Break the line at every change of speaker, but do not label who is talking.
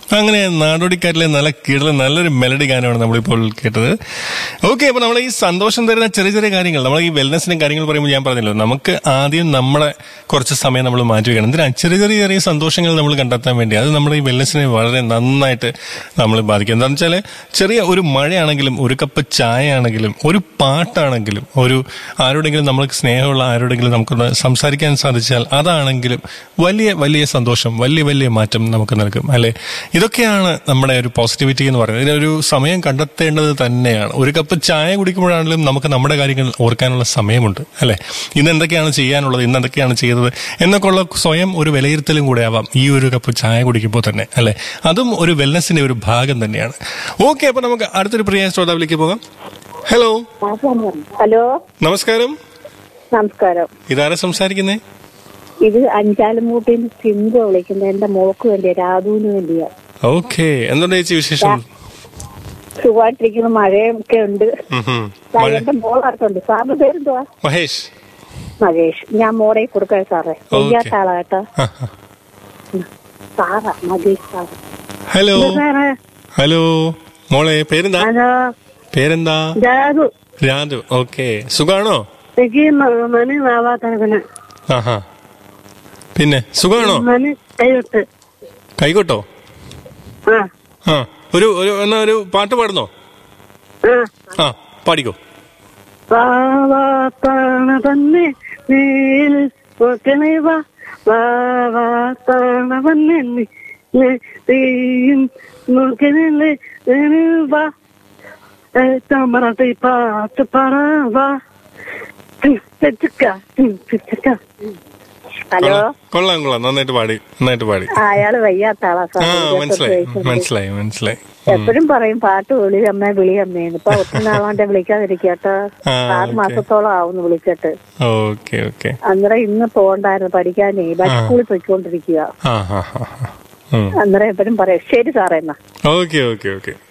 അങ്ങനെ നാടോടിക്കാറ്റിലെ നല്ല കീഴിലെ നല്ലൊരു മെലഡി ഗാനമാണ് നമ്മളിപ്പോൾ കേട്ടത് ഓക്കെ അപ്പൊ നമ്മൾ ഈ സന്തോഷം തരുന്ന ചെറിയ ചെറിയ കാര്യങ്ങൾ നമ്മൾ ഈ വെൽനസിന്റെ കാര്യങ്ങൾ പറയുമ്പോൾ ഞാൻ പറഞ്ഞല്ലോ നമുക്ക് ആദ്യം നമ്മളെ കുറച്ച് സമയം നമ്മൾ മാറ്റി വെക്കണം എന്തിനാ ചെറിയ ചെറിയ ചെറിയ സന്തോഷങ്ങൾ നമ്മൾ കണ്ടെത്താൻ വേണ്ടി അത് നമ്മുടെ ഈ വെൽനസിനെ വളരെ നന്നായിട്ട് നമ്മൾ ബാധിക്കും എന്താണെന്ന് വെച്ചാൽ ചെറിയ ഒരു മഴയാണെങ്കിലും ഒരു കപ്പ് ചായ ആണെങ്കിലും ഒരു പാട്ടാണെങ്കിലും ഒരു ആരോടെങ്കിലും നമ്മൾക്ക് സ്നേഹമുള്ള ആരോടെങ്കിലും നമുക്കൊന്ന് സംസാരിക്കാൻ സാധിച്ചാൽ അതാണെങ്കിലും വലിയ വലിയ സന്തോഷം വലിയ വലിയ മാറ്റം നമുക്ക് നൽകും അല്ലെ ഇതൊക്കെയാണ് നമ്മുടെ ഒരു പോസിറ്റിവിറ്റി എന്ന് പറയുന്നത് ഇതിനൊരു സമയം കണ്ടെത്തേണ്ടത് തന്നെയാണ് ഒരു കപ്പ് ചായ കുടിക്കുമ്പോഴാണെങ്കിലും നമുക്ക് നമ്മുടെ കാര്യങ്ങൾ ഓർക്കാനുള്ള സമയമുണ്ട് അല്ലെ ഇന്ന് എന്തൊക്കെയാണ് ചെയ്യാനുള്ളത് ഇന്ന് എന്തൊക്കെയാണ് ചെയ്തത് എന്നൊക്കെയുള്ള സ്വയം ഒരു വിലയിരുത്തലും കൂടെ ആവാം ഈ ഒരു കപ്പ് ചായ കുടിക്കുമ്പോൾ തന്നെ അല്ലെ അതും ഒരു വെൽനസിന്റെ ഒരു ഭാഗം തന്നെയാണ് ഓക്കെ അപ്പൊ നമുക്ക് അടുത്തൊരു പ്രിയ ശ്രോതാവിലേക്ക് പോകാം ഹലോ
ഹലോ
നമസ്കാരം
നമസ്കാരം
ഇതാരാ സംസാരിക്കുന്നേ
ഇത് അഞ്ചാലുമൂട്ടിൽ സിന്ധു വിളിക്കുന്നത് എന്റെ മോക്ക് വേണ്ടിയാ രാധുവിന് വേണ്ടിയാ
ഓക്കെ എന്തുണ്ട് ചേച്ചി വിശേഷം
സുഖമായിട്ടിരിക്കുന്ന മഴയൊക്കെ ഉണ്ട്
ഉം ഹും.
ദാ
മഴ-
എന്റെ മോളായിട്ടുണ്ട് സാറിന്റെ പേരെന്തുവാ
മഹേഷ്
മഹേഷ് ഞാൻ മോടെ കൊടുക്കാൻ സാറേ വയ്യാത്ത ആളാ കേട്ടോ
ആ, ആ.
സാറാ മഹേഷ് സാറ്
ഹലോ
സാറേ
ഹലോ മോളെ പേരെന്താ
ഹലോ
പേരെന്താ
രാധു
രാജു ഓക്കെ സുഖാണോ
എനിക്ക് മണി നാവാത്തനത്തിന്
ആഹാ പിന്നെ സുഖാണോ
മണി കൈവിട്ട്
കൈകൊട്ടോ
ആ
ആ ഒരു ഒരു എന്നാ ഒരു പാട്ട് പാടുന്നോ
ആ
ആ പാടിക്കോ
വാവാത്തണ തന്നെ നീൽ നോക്കണേ വാ വാവാത്തണ തന്നെ നീയും നോക്കണേ വാ തമറത്തെ പാട്ട് പറ വാ ഹലോ
കൊള്ളാം കൊള്ളാം നന്നായിട്ട് പാടി നന്നായിട്ട് പാടി
അയാള് വയ്യാത്ത ആളാ സാർ
ആ
ഇരുപത്തെട്ട്
മനസ്സിലായി
വയസ്സുണ്ട്.
മനസ്സിലായി മനസ്സിലായി
എപ്പോഴും പറയും പാട്ട് വിളി അമ്മ വിളി അമ്മേന്ന് ഇപ്പൊ ഒത്തിരി നാളാണ്ട് വിളിക്കാതിരിക്കട്ടോ
ആ,
ആറ്
ഓക്കേ.
മാസത്തോളം ആവുന്നു വിളിച്ചിട്ട്
ഓക്കെ ഓക്കെ
അന്നേരം ഇന്ന് പോകണ്ടായിരുന്നു പഠിക്കാനേ ബസ്
ആ.
സ്കൂളിൽ പോയിക്കൊണ്ടിരിക്കുക
ആ ഹാ ഹാ ഹാ
അന്നേരം എപ്പോഴും പറയാം ശരി സാറേ എന്നാ
ഓക്കെ ഓക്കെ ഓക്കെ